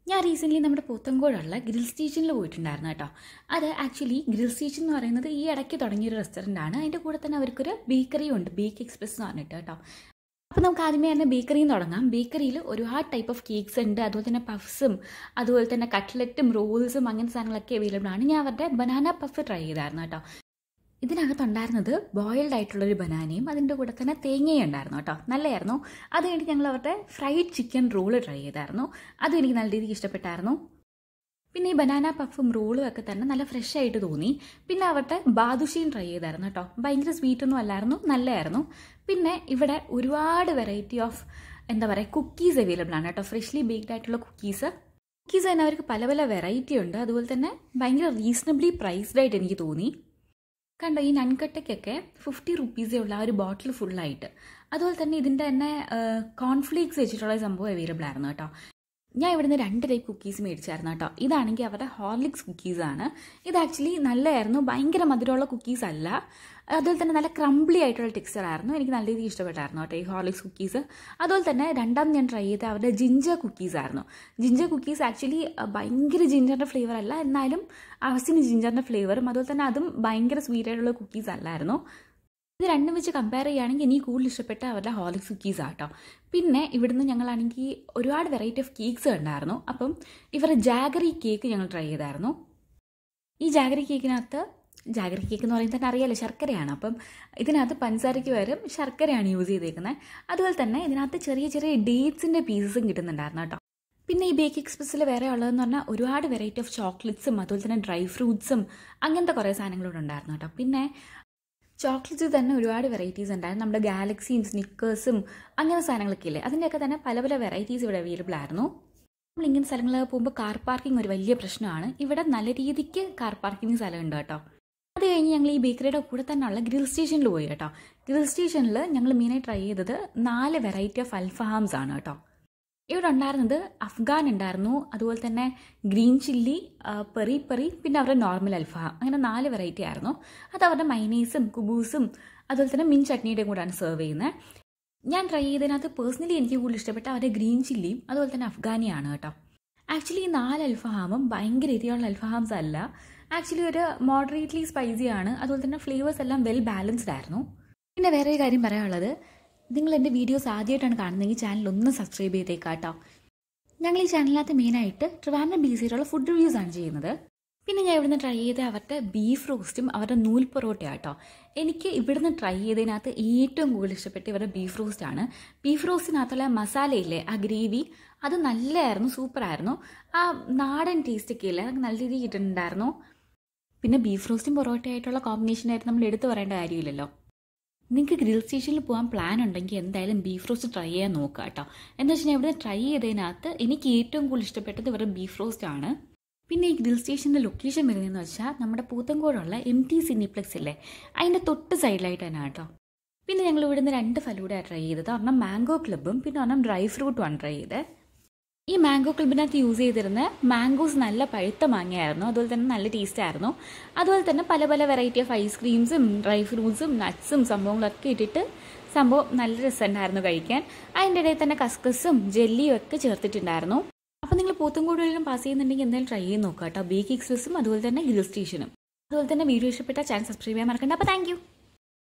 ഞാൻ റീസെൻ്റ്ലി നമ്മുടെ പോത്തങ്കോടുള്ള ഗ്രിൽ സ്റ്റേഷനിൽ പോയിട്ടുണ്ടായിരുന്നു കേട്ടോ അത് ആക്ച്വലി ഗ്രിൽ സ്റ്റേഷൻ എന്ന് പറയുന്നത് ഈ ഇടയ്ക്ക് തുടങ്ങിയൊരു റെസ്റ്റോറൻ്റ് ആണ് അതിൻ്റെ കൂടെ തന്നെ അവർക്കൊരു ബേക്കറിയും ഉണ്ട് ബേക്ക് എക്സ്പ്രസ് എന്ന് പറഞ്ഞിട്ട് കേട്ടോ അപ്പോൾ നമുക്ക് ആദ്യമേ തന്നെ ബേക്കറിയിൽ നിന്ന് തുടങ്ങാം ബേക്കറിയിൽ ഒരുപാട് ടൈപ്പ് ഓഫ് കേക്ക്സ് ഉണ്ട് അതുപോലെ തന്നെ പഫ്സും അതുപോലെ തന്നെ കട്ട്ലറ്റും റോൾസും അങ്ങനത്തെ സാധനങ്ങളൊക്കെ അവൈലബിൾ ആണ് ഞാൻ അവരുടെ ബനാന പഫ് ട്രൈ ചെയ്തായിരുന്നു കേട്ടോ ഇതിനകത്തുണ്ടായിരുന്നത് ബോയിൽഡ് ആയിട്ടുള്ളൊരു ബനാനയും അതിൻ്റെ കൂടെ തന്നെ തേങ്ങയും ഉണ്ടായിരുന്നു കേട്ടോ നല്ലതായിരുന്നു അത് കഴിഞ്ഞ് ഞങ്ങൾ അവരുടെ ഫ്രൈഡ് ചിക്കൻ റോള് ട്രൈ ചെയ്തായിരുന്നു അതും എനിക്ക് നല്ല രീതിക്ക് ഇഷ്ടപ്പെട്ടായിരുന്നു പിന്നെ ഈ ബനാന പഫും റോളും ഒക്കെ തന്നെ നല്ല ഫ്രഷ് ആയിട്ട് തോന്നി പിന്നെ അവരുടെ ബാദുഷയും ട്രൈ ചെയ്തായിരുന്നു കേട്ടോ ഭയങ്കര സ്വീറ്റ് ഒന്നും അല്ലായിരുന്നു നല്ലതായിരുന്നു പിന്നെ ഇവിടെ ഒരുപാട് വെറൈറ്റി ഓഫ് എന്താ പറയുക കുക്കീസ് അവൈലബിൾ ആണ് കേട്ടോ ഫ്രഷ്ലി ബേക്ക്ഡ് ആയിട്ടുള്ള കുക്കീസ് കുക്കീസ് തന്നെ അവർക്ക് പല പല വെറൈറ്റി ഉണ്ട് അതുപോലെ തന്നെ ഭയങ്കര റീസണബിളി പ്രൈസ്ഡ് ആയിട്ട് എനിക്ക് തോന്നി കണ്ടോ ഈ നൻകട്ടയ്ക്കൊക്കെ ഫിഫ്റ്റി റുപ്പീസേ ഉള്ള ആ ഒരു ബോട്ടിൽ ഫുള്ളായിട്ട് അതുപോലെ തന്നെ ഇതിൻ്റെ തന്നെ കോൺഫ്ലേക്സ് വെച്ചിട്ടുള്ള സംഭവം അവൈലബിൾ ആയിരുന്നു കേട്ടോ ഞാൻ ഇവിടുന്ന് രണ്ട് ടൈപ്പ് കുക്കീസ് മേടിച്ചായിരുന്നു കേട്ടോ ഇതാണെങ്കിൽ അവരുടെ ഹോർലിക്സ് കുക്കീസാണ് ഇത് ആക്ച്വലി നല്ലതായിരുന്നു ഭയങ്കര മധുരമുള്ള കുക്കീസ് അല്ല അതുപോലെ തന്നെ നല്ല ക്രംബ്ലി ആയിട്ടുള്ള ടെക്സ്ചർ ആയിരുന്നു എനിക്ക് നല്ല രീതിയിൽ ഇഷ്ടപ്പെട്ടായിരുന്നു കേട്ടോ ഈ ഹോർലിക്സ് കുക്കീസ് അതുപോലെ തന്നെ രണ്ടാം ഞാൻ ട്രൈ ചെയ്ത അവരുടെ ജിഞ്ചർ കുക്കീസ് ആയിരുന്നു ജിഞ്ചർ കുക്കീസ് ആക്ച്വലി ഭയങ്കര ജിഞ്ചറിൻ്റെ ഫ്ലേവർ അല്ല എന്നാലും ആവശ്യത്തിന് ജിഞ്ചറിൻ്റെ ഫ്ലേവറും അതുപോലെ തന്നെ അതും ഭയങ്കര സ്വീറ്റ് ആയിട്ടുള്ള കുക്കീസ് അല്ലായിരുന്നു ഇത് രണ്ടും വെച്ച് കമ്പയർ ചെയ്യുകയാണെങ്കിൽ എനിക്ക് കൂടുതൽ ഇഷ്ടപ്പെട്ട അവരുടെ ഹോളിക്സ് കുക്കീസ് ആട്ടോ പിന്നെ ഇവിടുന്ന് ഞങ്ങളാണെങ്കിൽ ഒരുപാട് വെറൈറ്റി ഓഫ് കേക്ക്സ് ഉണ്ടായിരുന്നു അപ്പം ഇവരുടെ ജാഗറി കേക്ക് ഞങ്ങൾ ട്രൈ ചെയ്തായിരുന്നു ഈ ജാഗറി കേക്കിനകത്ത് ജാഗറി കേക്ക് എന്ന് പറയുന്നത് തന്നെ അറിയാലോ ശർക്കരയാണ് അപ്പം ഇതിനകത്ത് പഞ്ചസാരയ്ക്ക് പകരം ശർക്കരയാണ് യൂസ് ചെയ്തേക്കുന്നത് അതുപോലെ തന്നെ ഇതിനകത്ത് ചെറിയ ചെറിയ ഡേറ്റ്സിൻ്റെ പീസസും കിട്ടുന്നുണ്ടായിരുന്നു കേട്ടോ പിന്നെ ഈ ബേക്ക് എക്സ്പ്രസ്സിൽ വേറെ ഉള്ളതെന്ന് പറഞ്ഞാൽ ഒരുപാട് വെറൈറ്റി ഓഫ് ചോക്ലേറ്റ്സും അതുപോലെ തന്നെ ഡ്രൈ ഫ്രൂട്ട്സും അങ്ങനത്തെ കുറേ സാധനങ്ങളൂടെ ഉണ്ടായിരുന്നു കേട്ടോ പിന്നെ ചോക്ലേറ്റ്സ് തന്നെ ഒരുപാട് വെറൈറ്റീസ് ഉണ്ടായിരുന്നു നമ്മുടെ ഗാലക്സിയും സ്നിക്കേഴ്സും അങ്ങനെ സാധനങ്ങളൊക്കെ ഇല്ലേ അതിൻ്റെയൊക്കെ തന്നെ പല പല വെറൈറ്റീസ് ഇവിടെ അവൈലബിൾ ആയിരുന്നു നമ്മൾ ഇങ്ങനെ സ്ഥലങ്ങളിൽ പോകുമ്പോൾ കാർ പാർക്കിംഗ് ഒരു വലിയ പ്രശ്നമാണ് ഇവിടെ നല്ല രീതിക്ക് കാർ പാർക്കിംഗ് സ്ഥലമുണ്ട് കേട്ടോ അത് കഴിഞ്ഞ് ഞങ്ങൾ ഈ ബേക്കറിയുടെ കൂടെ തന്നെയുള്ള ഗ്രിൽ സ്റ്റേഷനിൽ പോയി കേട്ടോ ഗ്രിൽ സ്റ്റേഷനിൽ ഞങ്ങൾ മെയിനായി ട്രൈ ചെയ്തത് നാല് വെറൈറ്റി ഓഫ് അൽഫഹാംസ് ആണ് കേട്ടോ ഇവിടെ ഉണ്ടായിരുന്നത് അഫ്ഗാൻ ഉണ്ടായിരുന്നു അതുപോലെ തന്നെ ഗ്രീൻ ചില്ലി പെറി പെറി പിന്നെ അവരുടെ നോർമൽ അൽഫഹാം അങ്ങനെ നാല് വെറൈറ്റി ആയിരുന്നു അത് അവരുടെ മൈനീസും കുബൂസും അതുപോലെ തന്നെ മിൻ ചട്നിയുടെയും കൂടെയാണ് സെർവ് ചെയ്യുന്നത് ഞാൻ ട്രൈ ചെയ്തതിനകത്ത് പേഴ്സണലി എനിക്ക് കൂടുതൽ ഇഷ്ടപ്പെട്ട അവരുടെ ഗ്രീൻ ചില്ലിയും അതുപോലെ തന്നെ അഫ്ഗാനിയാണ് കേട്ടോ ആക്ച്വലി ഈ നാല് അൽഫഹാമും ഭയങ്കര എരിയുള്ള അൽഫഹാംസ് അല്ല ആക്ച്വലി ഒരു മോഡറേറ്റ്ലി സ്പൈസി ആണ് അതുപോലെ തന്നെ ഫ്ലേവേഴ്സ് എല്ലാം വെൽ ബാലൻസ്ഡ് ആയിരുന്നു പിന്നെ വേറെ ഒരു കാര്യം പറയാനുള്ളത് നിങ്ങൾ എൻ്റെ വീഡിയോസ് ആദ്യമായിട്ടാണ് കാണുന്നതെങ്കിൽ ചാനൽ ഒന്ന് സബ്സ്ക്രൈബ് ചെയ്തേക്കാം കേട്ടോ ഞങ്ങൾ ഈ ചാനലിനകത്ത് മെയിനായിട്ട് ട്രിവാൻഡ്രം ബീസിലുള്ള ഫുഡ് റിവ്യൂസ് ആണ് ചെയ്യുന്നത് പിന്നെ ഞാൻ ഇവിടുന്ന് ട്രൈ ചെയ്ത അവരുടെ ബീഫ് റോസ്റ്റും അവരുടെ നൂൽ പൊറോട്ട കേട്ടോ എനിക്ക് ഇവിടുന്ന് ട്രൈ ചെയ്തതിനകത്ത് ഏറ്റവും കൂടുതൽ ഇഷ്ടപ്പെട്ട ഇവരുടെ ബീഫ് റോസ്റ്റ് ആണ് ബീഫ് റോസ്റ്റിനകത്തുള്ള മസാലയില്ലേ ആ ഗ്രേവി അത് നല്ലതായിരുന്നു സൂപ്പറായിരുന്നു ആ നാടൻ ടേസ്റ്റ് ഒക്കെ ഇല്ലേ അത് നല്ല രീതിയിൽ കിട്ടുന്നുണ്ടായിരുന്നു പിന്നെ ബീഫ് റോസ്റ്റും പൊറോട്ടയായിട്ടുള്ള കോമ്പിനേഷനായിട്ട് നമ്മൾ എടുത്തു പറയേണ്ട കാര്യമില്ലല്ലോ നിങ്ങൾക്ക് ഗ്രിൽ സ്റ്റേഷനിൽ പോകാൻ പ്ലാൻ ഉണ്ടെങ്കിൽ എന്തായാലും ബീഫ് റോസ്റ്റ് ട്രൈ ചെയ്യാൻ നോക്കുക കേട്ടോ എന്താ വെച്ചാൽ ഇവിടെ ട്രൈ ചെയ്തതിനകത്ത് എനിക്ക് ഏറ്റവും കൂടുതൽ ഇഷ്ടപ്പെട്ടത് ഇവരുടെ ബീഫ് റോസ്റ്റ് ആണ് പിന്നെ ഈ ഗ്രിൽ സ്റ്റേഷൻ്റെ ലൊക്കേഷൻ വരുന്നതെന്ന് വെച്ചാൽ നമ്മുടെ പൂത്തങ്കോടുള്ള എം ടി സിനിപ്ലെക്സ് ഇല്ലേ അതിൻ്റെ തൊട്ട് സൈഡിലായിട്ട് തന്നെ കേട്ടോ പിന്നെ ഞങ്ങൾ ഇവിടുന്ന് രണ്ട് ഫലൂടെ ട്രൈ ചെയ്തത് ഒരെണ്ണം മാംഗോ ക്ലബും പിന്നെ ഒരെണ്ണം ഡ്രൈ ഫ്രൂട്ടുമാണ് ട്രൈ ചെയ്തത് ഈ മാംഗോ ക്ലബിനകത്ത് യൂസ് ചെയ്തിരുന്ന മാംഗോസ് നല്ല പഴുത്ത മാങ്ങയായിരുന്നു അതുപോലെ തന്നെ നല്ല ടേസ്റ്റ് ആയിരുന്നു അതുപോലെ തന്നെ പല പല വെറൈറ്റി ഓഫ് ഐസ്ക്രീംസും ഡ്രൈ ഫ്രൂട്ട്സും നട്ട്സും സംഭവങ്ങളൊക്കെ ഇട്ടിട്ട് സംഭവം നല്ല രസമുണ്ടായിരുന്നു കഴിക്കാൻ അതിൻ്റെ ഇടയിൽ തന്നെ കസ്കസും ജെല്ലിയും ഒക്കെ ചേർത്തിട്ടുണ്ടായിരുന്നു അപ്പോൾ നിങ്ങൾ പോത്തുംകൂടുതലും പാസ് ചെയ്യുന്നുണ്ടെങ്കിൽ എന്തായാലും ട്രൈ ചെയ്ത് നോക്കുക കേട്ടോ ബേക്ക് എക്സ്പ്രസും അതുപോലെ തന്നെ ഗ്രിൽ സ്റ്റേഷനും അതുപോലെ തന്നെ വീഡിയോ ഇഷ്ടപ്പെട്ട ചാനൽ സബ്സ്ക്രൈബ് ചെയ്യാൻ മറക്കണ്ട അപ്പോൾ താങ്ക്